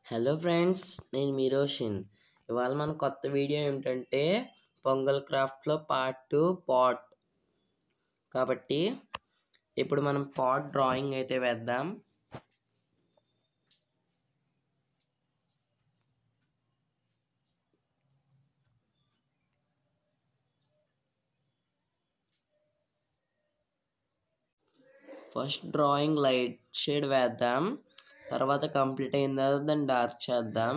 hello friends నేను మీరోషన్ ఇవాళ మన కొత్త వీడియో ఏమిటంటే పొంగల్ క్రాఫ్ట్లో పార్ట్ టూ పాట్ కాబట్టి ఇప్పుడు మనం పాట్ డ్రాయింగ్ అయితే వేద్దాం ఫస్ట్ డ్రాయింగ్ లైట్ షేడ్ వేద్దాం తర్వాత కంప్లీట్ అయిన తర్వాత దాన్ని డార్క్ చేద్దాం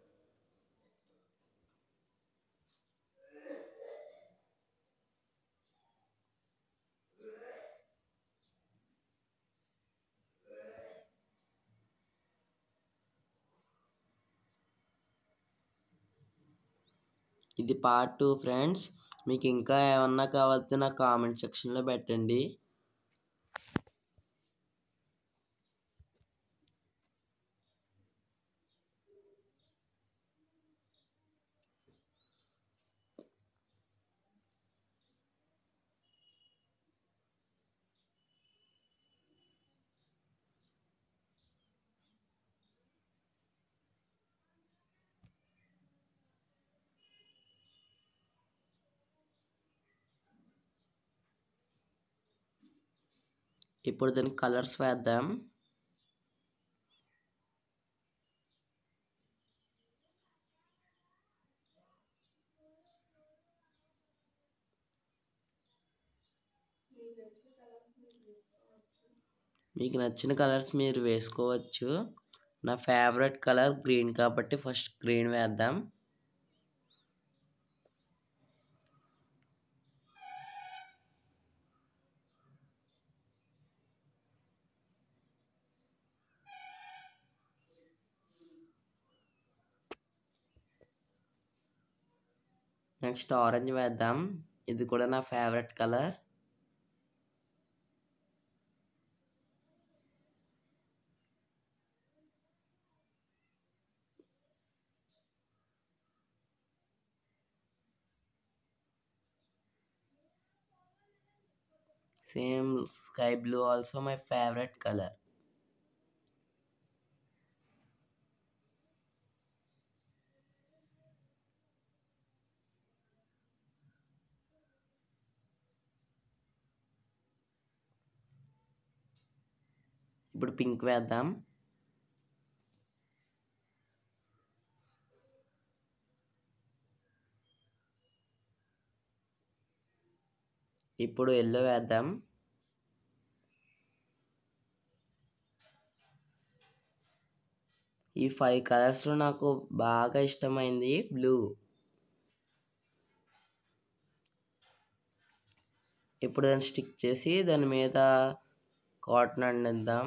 ఇది పార్ట్ టూ ఫ్రెండ్స్ మీకు ఇంకా ఏమన్నా కావాలంటే నాకు కామెంట్ సెక్షన్లో పెట్టండి ఇప్పుడు దానికి కలర్స్ వేద్దాం మీకు నచ్చిన కలర్స్ మీరు వేసుకోవచ్చు నా ఫేవరెట్ కలర్ గ్రీన్ కాబట్టి ఫస్ట్ గ్రీన్ వేద్దాం నెక్స్ట్ ఆరెంజ్ వేద్దాం ఇది కూడా నా favourite colour same sky blue also my favourite colour ఇప్పుడు పింక్ వేద్దాం ఇప్పుడు ఎల్లో వేద్దాం ఈ ఫైవ్ కలర్స్లో నాకు బాగా ఇష్టమైంది బ్లూ ఇప్పుడు దాన్ని స్టిక్ చేసి దాని మీద కాటన్ అందిద్దాం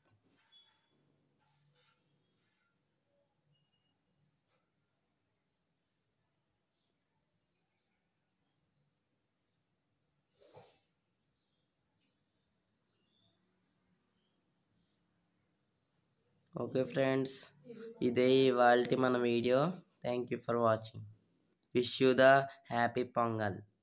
ఓకే ఫ్రెండ్స్ ఇదే ఇవాళ మన video thank you for watching wish you the happy pongal